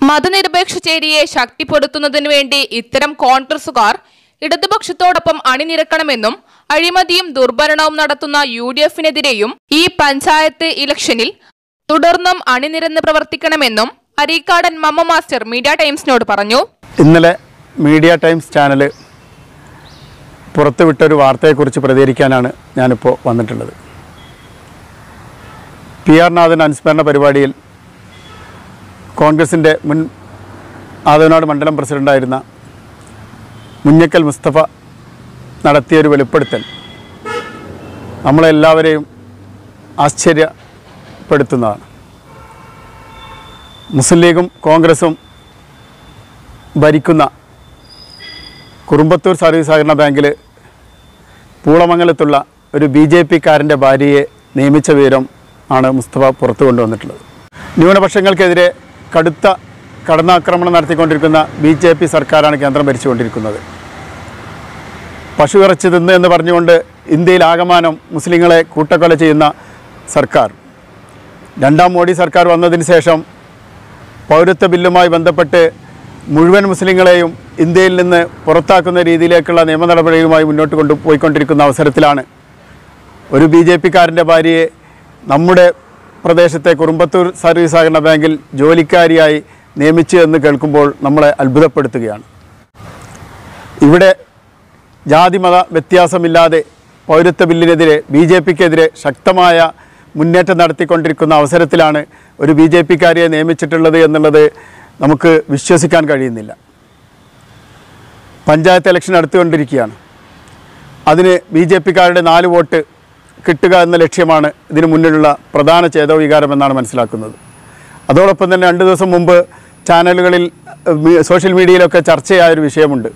മതനിരപേക്ഷ ചേരിയെ ശക്തിപ്പെടുത്തുന്നതിനു വേണ്ടി ഇത്തരം കോൺഗ്രസുകാർ ഇടതുപക്ഷത്തോടൊപ്പം അണിനിരക്കണമെന്നും അഴിമതിയും ദുർഭരണവും നടത്തുന്ന യു ഡി എഫിനെതിരെയും ഈ പഞ്ചായത്ത് ഇലക്ഷനിൽ തുടർന്നും അണിനിരന്ന് പ്രവർത്തിക്കണമെന്നും അരീക്കാടൻ മമ്മ മാസ്റ്റർ മീഡിയ ടൈംസിനോട് പറഞ്ഞു ഇന്നലെ മീഡിയ ടൈംസ് ചാനൽ പുറത്തുവിട്ടൊരു വാർത്തയെക്കുറിച്ച് പ്രതികരിക്കാനാണ് ഞാനിപ്പോൾ വന്നിട്ടുള്ളത് പി ആർ നാഥൻ അനുസ്മരണ പരിപാടിയിൽ കോൺഗ്രസിൻ്റെ മുൻ ആദവനാട് മണ്ഡലം പ്രസിഡൻ്റായിരുന്ന മുഞ്ഞക്കൽ മുസ്തഫ നടത്തിയൊരു വെളിപ്പെടുത്തൽ നമ്മളെല്ലാവരെയും ആശ്ചര്യപ്പെടുത്തുന്നതാണ് മുസ്ലിം ലീഗും കോൺഗ്രസും ഭരിക്കുന്ന കുറുമ്പത്തൂർ സർവീസ് സഹകരണ ബാങ്കിൽ പൂളമംഗലത്തുള്ള ഒരു ബി ജെ പിക്കാരൻ്റെ ഭാര്യയെ നിയമിച്ച വിവരം ആണ് മുസ്തഫ പുറത്തു കൊണ്ടുവന്നിട്ടുള്ളത് ന്യൂനപക്ഷങ്ങൾക്കെതിരെ കടുത്ത കടന്നാക്രമണം നടത്തിക്കൊണ്ടിരിക്കുന്ന ബി ജെ പി സർക്കാരാണ് കേന്ദ്രം ഭരിച്ചുകൊണ്ടിരിക്കുന്നത് പശു ഇറച്ചി തിന്ന് എന്ന് പറഞ്ഞുകൊണ്ട് ഇന്ത്യയിൽ ആകമാനം മുസ്ലിങ്ങളെ കൂട്ടക്കൊല ചെയ്യുന്ന സർക്കാർ രണ്ടാം മോഡി സർക്കാർ വന്നതിന് ശേഷം പൗരത്വ ബില്ലുമായി ബന്ധപ്പെട്ട് മുഴുവൻ മുസ്ലിങ്ങളെയും ഇന്ത്യയിൽ നിന്ന് പുറത്താക്കുന്ന രീതിയിലേക്കുള്ള നിയമ നടപടികളുമായി മുന്നോട്ട് കൊണ്ടു പോയിക്കൊണ്ടിരിക്കുന്ന അവസരത്തിലാണ് ഒരു ബി ജെ പിക്കാരൻ്റെ ഭാര്യയെ നമ്മുടെ പ്രദേശത്തെ കുറുമ്പത്തൂർ സർവീസ് സഹകരണ ബാങ്കിൽ ജോലിക്കാരിയായി നിയമിച്ചു എന്ന് കേൾക്കുമ്പോൾ നമ്മളെ അത്ഭുതപ്പെടുത്തുകയാണ് ഇവിടെ ജാതിമത വ്യത്യാസമില്ലാതെ പൗരത്വ ബില്ലിനെതിരെ ബി ജെ പിക്കെതിരെ ശക്തമായ മുന്നേറ്റം നടത്തിക്കൊണ്ടിരിക്കുന്ന അവസരത്തിലാണ് ഒരു ബി ജെ പിക്കാരിയെ നിയമിച്ചിട്ടുള്ളത് എന്നുള്ളത് നമുക്ക് വിശ്വസിക്കാൻ കഴിയുന്നില്ല പഞ്ചായത്ത് ഇലക്ഷൻ അടുത്തുകൊണ്ടിരിക്കുകയാണ് അതിന് ബി ജെ പിക്കാരുടെ നാല് വോട്ട് കിട്ടുക എന്ന ലക്ഷ്യമാണ് ഇതിനു മുന്നിലുള്ള പ്രധാന ചേതോവികാരം എന്നാണ് മനസ്സിലാക്കുന്നത് അതോടൊപ്പം തന്നെ രണ്ട് ദിവസം മുമ്പ് ചാനലുകളിൽ ഏഹ്, മീ- സോഷ്യൽ മീഡിയയിലൊക്കെ ചർച്ചയായൊരു വിഷയമുണ്ട്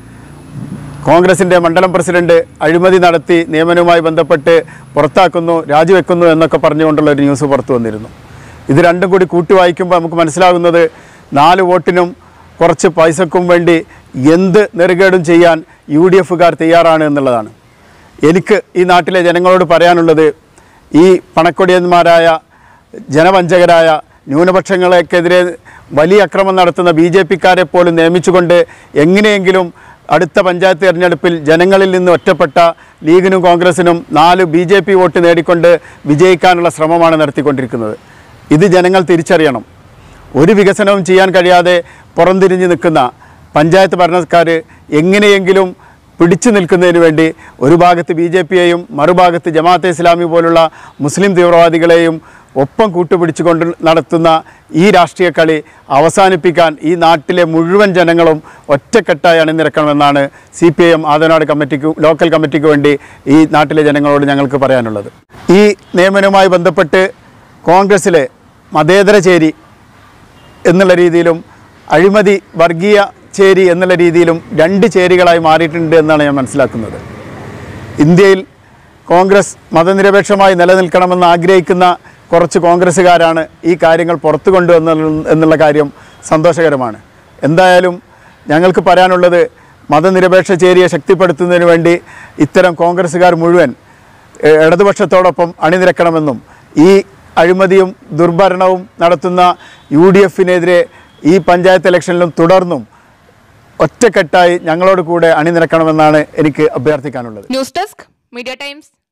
കോൺഗ്രസിൻ്റെ മണ്ഡലം പ്രസിഡന്റ് അഴിമതി നടത്തി നിയമനവുമായി ബന്ധപ്പെട്ട് പുറത്താക്കുന്നു രാജിവെക്കുന്നു എന്നൊക്കെ പറഞ്ഞുകൊണ്ടുള്ള ഒരു ന്യൂസ് പുറത്തു വന്നിരുന്നു ഇത് രണ്ടും കൂടി കൂട്ടി വായിക്കുമ്പോൾ നമുക്ക് മനസ്സിലാകുന്നത് നാല് വോട്ടിനും കുറച്ച് പൈസക്കും വേണ്ടി എന്ത് നെറുകേടും ചെയ്യാൻ യു ഡി എഫുകാർ തയ്യാറാണ് എന്നുള്ളതാണ് എനിക്ക് ഈ നാട്ടിലെ ജനങ്ങളോട് പറയാനുള്ളത് ഈ പണക്കൊടിയന്മാരായ ജനവഞ്ചകരായ ന്യൂനപക്ഷങ്ങൾക്കെതിരെ വലിയ അക്രമം നടത്തുന്ന ബി ജെ പിക്കാരെ പോലും നിയമിച്ചുകൊണ്ട് എങ്ങനെയെങ്കിലും അടുത്ത പഞ്ചായത്ത് തിരഞ്ഞെടുപ്പിൽ ജനങ്ങളിൽ നിന്ന് ഒറ്റപ്പെട്ട ലീഗിനും കോൺഗ്രസിനും നാല് ബി ജെ പി വോട്ട് നേടിക്കൊണ്ട് വിജയിക്കാനുള്ള ശ്രമമാണ് നടത്തിക്കൊണ്ടിരിക്കുന്നത് ഇത് ജനങ്ങൾ തിരിച്ചറിയണം ഒരു വികസനവും ചെയ്യാൻ കഴിയാതെ പുറംതിരിഞ്ഞ് നിൽക്കുന്ന പഞ്ചായത്ത് ഭരണക്കാർ എങ്ങനെയെങ്കിലും പിടിച്ചു നിൽക്കുന്നതിന് വേണ്ടി ഒരു ഭാഗത്ത് ബി ജെ പിയെയും മറുഭാഗത്ത് ജമാഅത്തെ ഇസ്ലാമി പോലുള്ള മുസ്ലിം തീവ്രവാദികളെയും ഒപ്പം കൂട്ടുപിടിച്ചുകൊണ്ട് നടത്തുന്ന ഈ രാഷ്ട്രീയ കളി അവസാനിപ്പിക്കാൻ ഈ നാട്ടിലെ മുഴുവൻ ജനങ്ങളും ഒറ്റക്കെട്ടായി അണിനിരക്കണമെന്നാണ് സി പി ഐ എം ആദനാട് കമ്മിറ്റിക്ക് ലോക്കൽ കമ്മിറ്റിക്ക് വേണ്ടി ഈ നാട്ടിലെ ജനങ്ങളോട് ഞങ്ങൾക്ക് പറയാനുള്ളത് ഈ നിയമനവുമായി ബന്ധപ്പെട്ട് കോൺഗ്രസ്സിലെ മതേതര ചേരി എന്നുള്ള രീതിയിലും അഴിമതി വർഗീയ ചേരി എന്നുള്ള രീതിയിലും രണ്ട് ചേരികളായി മാറിയിട്ടുണ്ട് എന്നാണ് ഞാൻ മനസ്സിലാക്കുന്നത് ഇന്ത്യയിൽ കോൺഗ്രസ് മതനിരപേക്ഷമായി നിലനിൽക്കണമെന്ന് ആഗ്രഹിക്കുന്ന കുറച്ച് കോൺഗ്രസ്സുകാരാണ് ഈ കാര്യങ്ങൾ പുറത്തു കൊണ്ടുവന്ന എന്നുള്ള കാര്യം സന്തോഷകരമാണ് എന്തായാലും ഞങ്ങൾക്ക് പറയാനുള്ളത് മതനിരപേക്ഷ ചേരിയെ ശക്തിപ്പെടുത്തുന്നതിന് വേണ്ടി ഇത്തരം കോൺഗ്രസ്സുകാർ മുഴുവൻ ഏഹ്, ഇടതുപക്ഷത്തോടൊപ്പം അണിനിരക്കണമെന്നും ഈ അഴിമതിയും ദുർഭരണവും നടത്തുന്ന യു ഡി എഫിനെതിരെ ഈ പഞ്ചായത്ത് ഇലക്ഷനിലും തുടർന്നും ഒറ്റക്കെട്ടായി ഞങ്ങളോട് കൂടെ അണിനിരക്കണമെന്നാണ് എനിക്ക് അഭ്യർത്ഥിക്കാനുള്ളത് ന്യൂസ് ഡെസ്ക് മീഡിയ ടൈംസ്